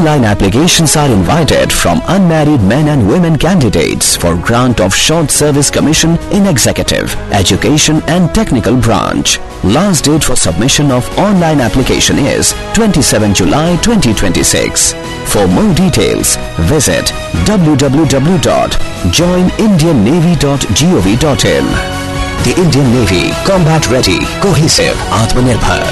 Online applications are invited from unmarried men and women candidates for grant of short service commission in executive, education and technical branch. Last date for submission of online application is 27 July 2026. For more details, visit www.joinindiannavy.gov.in. The Indian Navy, combat ready, cohesive, Atmanirbhar.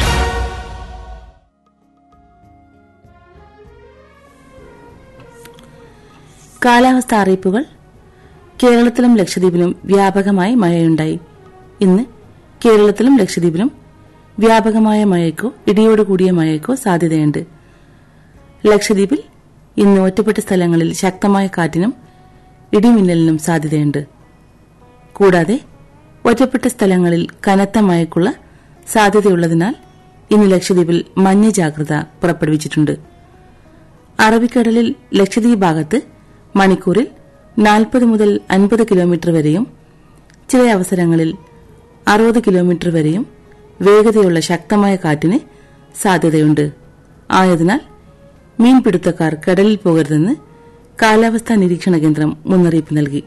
കാലാവസ്ഥ അറിയിപ്പുകൾ കേരളത്തിലും ലക്ഷദ്വീപിലും വ്യാപകമായി മഴയുണ്ടായി ഇന്ന് കേരളത്തിലും ലക്ഷദ്വീപിലും വ്യാപകമായ മഴയ്ക്കോ ഇടിയോട് കൂടിയ മഴയ്ക്കോ സാധ്യതയുണ്ട് ലക്ഷദ്വീപിൽ ഇന്ന് ഒറ്റപ്പെട്ട സ്ഥലങ്ങളിൽ ശക്തമായ കാറ്റിനും ഇടിമിന്നലിനും സാധ്യതയുണ്ട് കൂടാതെ ഒറ്റപ്പെട്ട സ്ഥലങ്ങളിൽ കനത്ത മഴയ്ക്കുള്ള സാധ്യതയുള്ളതിനാൽ ഇന്ന് ലക്ഷദ്വീപിൽ മഞ്ഞ ജാഗ്രത പുറപ്പെടുവിച്ചിട്ടുണ്ട് അറബിക്കടലിൽ ലക്ഷദ്വീപ് ഭാഗത്ത് മണിക്കൂറിൽ നാൽപ്പത് മുതൽ അൻപത് കിലോമീറ്റർ വരെയും ചില അവസരങ്ങളിൽ അറുപത് കിലോമീറ്റർ വരെയും വേഗതയുള്ള ശക്തമായ കാറ്റിന് സാധ്യതയുണ്ട് ആയതിനാൽ മീൻപിടുത്തക്കാർ കടലിൽ പോകരുതെന്ന് കാലാവസ്ഥാ നിരീക്ഷണ കേന്ദ്രം മുന്നറിയിപ്പ് നൽകി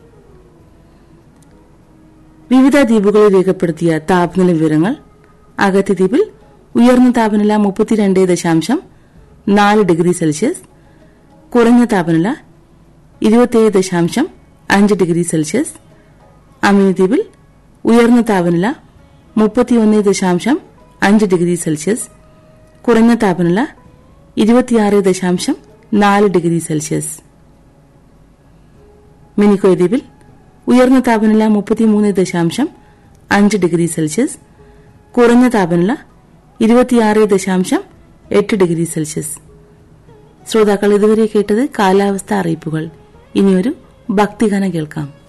വിവിധ ദ്വീപുകളിൽ രേഖപ്പെടുത്തിയ താപനില വിവരങ്ങൾ അഗത്തി ദ്വീപിൽ ഉയർന്ന താപനില മുപ്പത്തിരണ്ട് ദശാംശം നാല് ഡിഗ്രി സെൽഷ്യസ് കുറഞ്ഞ താപനില ഇരുപത്തിയേഴ് ദശാംശം അഞ്ച് ഡിഗ്രി സെൽഷ്യസ് അമിനി ദ്വീപിൽ ഉയർന്ന താപനില മുപ്പത്തിയൊന്ന് ദശാംശം അഞ്ച് ഡിഗ്രി സെൽഷ്യസ് കുറഞ്ഞ താപനില ഇരുപത്തിയാറ് ദശാംശം നാല് ഡിഗ്രി സെൽഷ്യസ് മിനിക്കോയ് ദ്വീപിൽ ഉയർന്ന താപനില മുപ്പത്തിമൂന്ന് ദശാംശം അഞ്ച് ഡിഗ്രി സെൽഷ്യസ് കുറഞ്ഞ താപനില ഇരുപത്തിയാറ് ദശാംശം എട്ട് ഡിഗ്രി സെൽഷ്യസ് ശ്രോതാക്കൾ ഇതുവരെ കേട്ടത് കാലാവസ്ഥ അറിയിപ്പുകൾ ഇനിയൊരു ഭക്തിഗാനം കേൾക്കാം